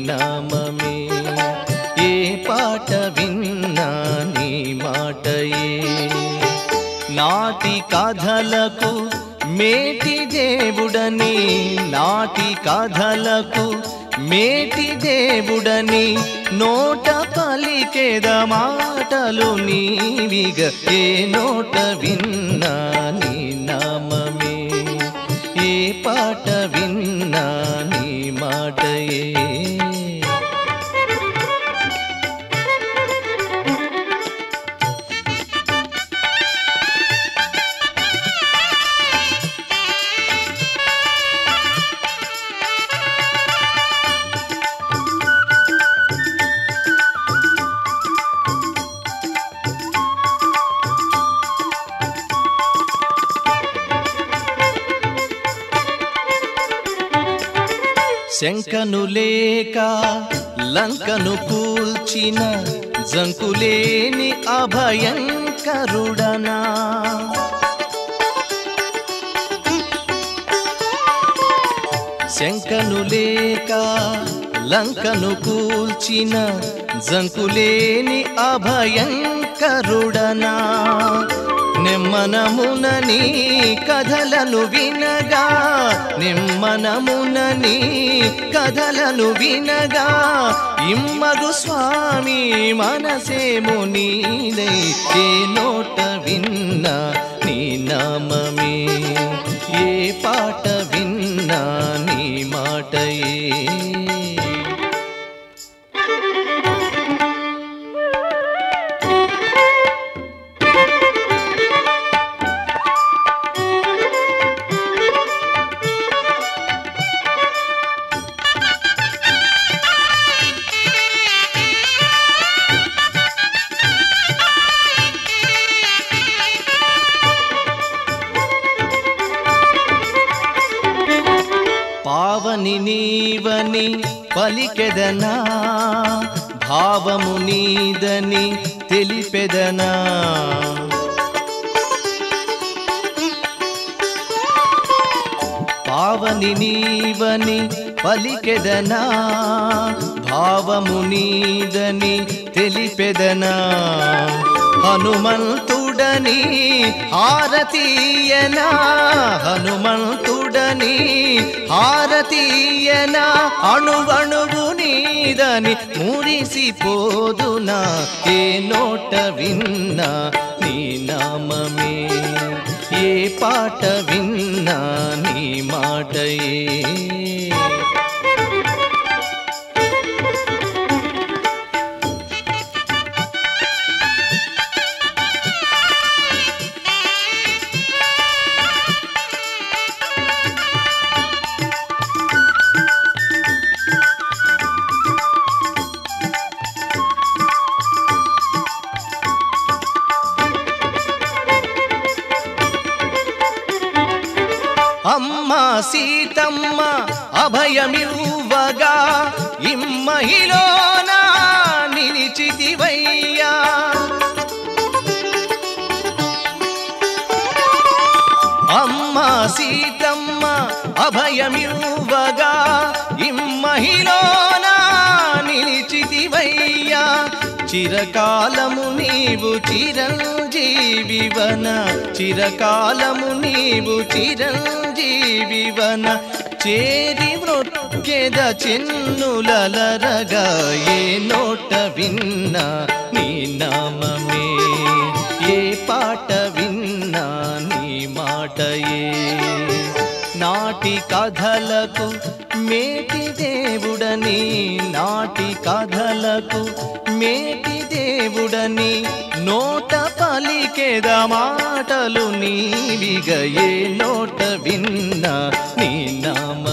నామమే ఏ పాట విన్నా నీ మాటయే నాటి కథలకు మేటి దేవుడని నాటి కథలకు మేటి దేవుడని నోట పలికేద మాటలు నీవిగ ఏ నోట విన్నా నీ నామమే ఏ పాట విన్నా నీ మాటయే శంకను లేక లంకను కూల్చిన జంకులేని అభయంకరుడనా శంకను లేక లంకను కూల్చిన జంకులేని అభయంకరుడనా నిమ్మనమునని కథలను వినగా నిమ్మనమునని కథలను వినగా ఇమ్మగు స్వామి మనసేము నీదై ఏ నోట విన్నా నీ నామమే ఏ పాట విన్నా నీ మాటయే పావని నీవని పలికెదనా భావము నీదని తెలిపెదనా పావని నీవని పలికెదనా భావము నీదని తెలిపెదనా హనుమంతుడని హారతీయనా హనుమంతుడని హారతీయనా అణువణువు నీదని మురిసిపోదునా ఏ నోట విన్నా నీ నామమే ఏ పాట విన్నా నీ మాటయే అమ్మ సీతమ్మ అభయమివ్వగా ఇమ్మహిలోన నిలిచితివయ్యా అమ్మ సీతమ్మ అభయమివ్వగా ఇమ్మహిలోన నిలిచితివయ్యా చిరకాలము నీవు చిరంజీవివన చిరకాలము నీవు చిరంజీవివన చేరి మృక్కెద చెన్నులరగా ఏ నోట విన్నా నీ నామమే ఏ పాట విన్నా నీ మాటయే నాటి కథలకు మేటి దేవుడని నాటి కథలకు మేటి దేవుడని నోట పలికేద మాటలు నీవిగ ఏ నోట విన్నా నీ నామ